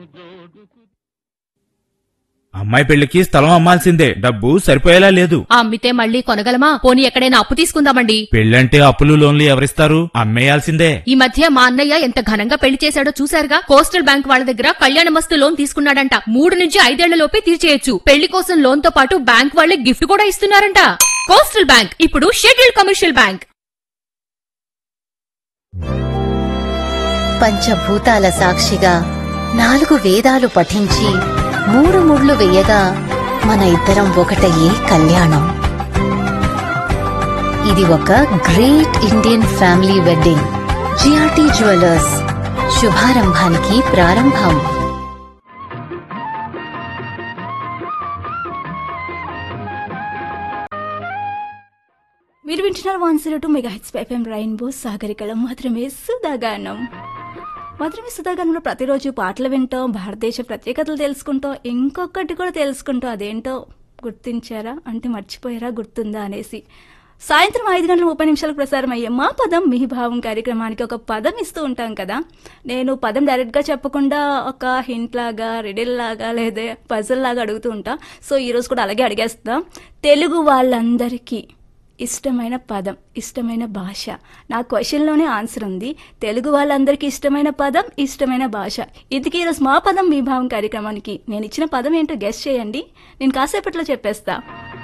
అమ్మాయి పెళ్లికి స్థలం అమ్మాల్సిందే డబ్బు సరిపోయేలా లేదు అమ్మితే మళ్ళీ కొనగలమా పోనీ ఎక్కడైనా అప్పు తీసుకుందామండి పెళ్ళంటే అప్పులు లోన్లు ఎవరిస్తారు అమ్మేయాల్సిందే ఈ మధ్య మా అన్నయ్య ఎంత ఘనంగా పెళ్లి చేశాడో చూశారుగా కోస్టల్ బ్యాంక్ వాళ్ళ దగ్గర కళ్యాణ మస్తు లోన్ తీసుకున్నాడంట మూడు నుంచి ఐదేళ్ల లోపే తీర్చేయొచ్చు పెళ్లి కోసం లోన్ తో పాటు బ్యాంక్ వాళ్ళే గిఫ్ట్ కూడా ఇస్తున్నారంట కోస్టల్ బ్యాంక్ ఇప్పుడు షెడ్యూల్డ్ కమర్షియల్ బ్యాంక్ పంచభూతాల సాక్షిగా నాలుగు వేదాలు పఠించి మూడు ముళ్ళు వేయగా మన ఇద్దరం ఒకటయ్యే కళ్యాణం ఇది ఒక great Indian family wedding GRT jewellers శుభారంభానికి ప్రారంభం మీరు వింటున్నారు one zero two mega H FM rainbow సాగరికలం మాత్రమే సుధాగానం మాత్రమే సుధాగానంలో ప్రతిరోజు పాటలు వింటాం భారతదేశ ప్రత్యేకతలు తెలుసుకుంటాం ఇంకొకటి కూడా తెలుసుకుంటాం అదేంటో గుర్తించారా అంటే మర్చిపోయారా గుర్తుందా అనేసి సాయంత్రం ఐదు గంటల ముప్పై నిమిషాలకు ప్రసారం అయ్యే మా పదం మీ భావం కార్యక్రమానికి ఒక పదం ఇస్తూ ఉంటాం కదా నేను పదం డైరెక్ట్గా చెప్పకుండా ఒక హింట్ లాగా రెడిల్ లాగా లేదా పజల్ లాగా అడుగుతూ ఉంటా సో ఈరోజు కూడా అలాగే అడిగేస్తా తెలుగు వాళ్ళందరికీ ఇష్టమైన పదం ఇష్టమైన భాష నా క్వశ్చన్లోనే ఆన్సర్ ఉంది తెలుగు వాళ్ళందరికీ ఇష్టమైన పదం ఇష్టమైన భాష ఇందుకే ఈరోజు మా పదం మీ భావం కార్యక్రమానికి నేను ఇచ్చిన పదం ఏంటో గెస్ట్ చేయండి నేను కాసేపట్లో చెప్పేస్తా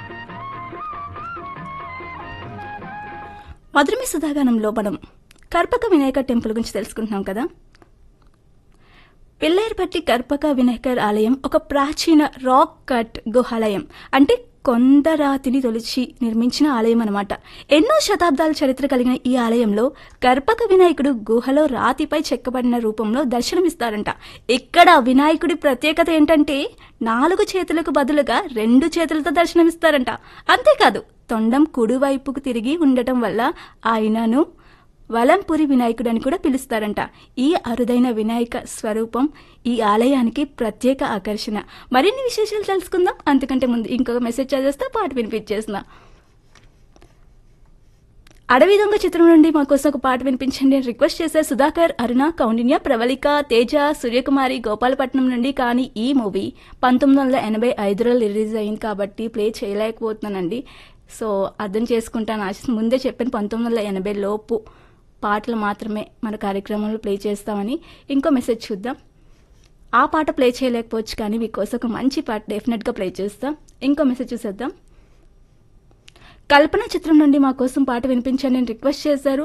మధురమి సుధాగానంలో మనం కర్పక వినాయక టెంపుల్ గురించి తెలుసుకుంటున్నాం కదా పిల్లేరుపట్టి కర్పక వినాయకర్ ఆలయం ఒక ప్రాచీన రాక్ కట్ గుహాలయం అంటే కొండరాతిని తొలిచి నిర్మించిన ఆలయం అన్నమాట ఎన్నో శతాబ్దాల చరిత్ర కలిగిన ఈ ఆలయంలో కర్పక వినాయకుడు గుహలో రాతిపై చెక్కబడిన రూపంలో దర్శనమిస్తారంట ఇక్కడ వినాయకుడి ప్రత్యేకత ఏంటంటే నాలుగు చేతులకు బదులుగా రెండు చేతులతో దర్శనమిస్తారంట అంతేకాదు తొండం కుడివైపుకు తిరిగి ఉండటం వల్ల ఆయనను వలంపురి వినాయకుడు అని కూడా పిలుస్తారంట ఈ అరుదైన వినాయక స్వరూపం ఈ ఆలయానికి ప్రత్యేక ఆకర్షణ మరిన్ని విశేషాలు తెలుసుకుందాం అంతకంటే ముందు ఇంకొక మెసేజ్ చదివేస్తా పాట వినిపించేసిన అడవి దొంగ చిత్రం నుండి మా కోసం ఒక పాట వినిపించండి అని రిక్వెస్ట్ చేశారు సుధాకర్ అరుణ కౌండిన్య ప్రవళిక తేజ సూర్యకుమారి గోపాలపట్నం నుండి కానీ ఈ మూవీ పంతొమ్మిది వందల ఎనభై ఐదులో రిలీజ్ అయింది కాబట్టి ప్లే చేయలేకపోతున్నానండి సో అర్థం చేసుకుంటాను ఆశ ముందే చెప్పాను పంతొమ్మిది వందల ఎనభై లోపు పాటలు మాత్రమే మన కార్యక్రమంలో ప్లే చేస్తామని ఇంకో మెసేజ్ చూద్దాం ఆ పాట ప్లే చేయలేకపోవచ్చు కానీ మీకోసం ఒక మంచి పాట డెఫినెట్గా ప్లే చేస్తాం ఇంకో మెసేజ్ చూసేద్దాం కల్పన చిత్రం నుండి మా కోసం పాట వినిపించండి అని రిక్వెస్ట్ చేశారు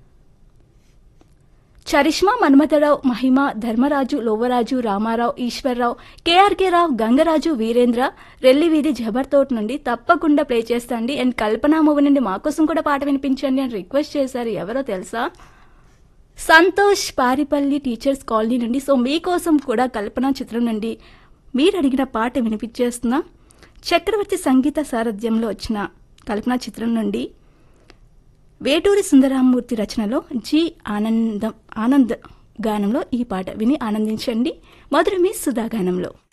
చరిష్మా మన్మథరావు మహిమ ధర్మరాజు లోవరాజు రామారావు ఈశ్వర్రావు కేఆర్కే రావు గంగరాజు వీరేంద్ర రెల్లివీధి జబర్తోట్ నుండి తప్పకుండా ప్లే చేస్తండి అండ్ కల్పన మూవీ నుండి మా కోసం కూడా పాట వినిపించండి అని రిక్వెస్ట్ చేశారు ఎవరో తెలుసా సంతోష్ పారిపల్లి టీచర్స్ కాలనీ నుండి సో మీకోసం కూడా కల్పన చిత్రం నుండి మీరు అడిగిన పాట వినిపించేస్తున్నా చక్రవర్తి సంగీత సారథ్యంలో వచ్చిన కల్పన చిత్రం నుండి వేటూరి సుందరామూర్తి రచనలో జి ఆనందం ఆనంద్ గానంలో ఈ పాట విని ఆనందించండి మధురమి సుధా గానంలో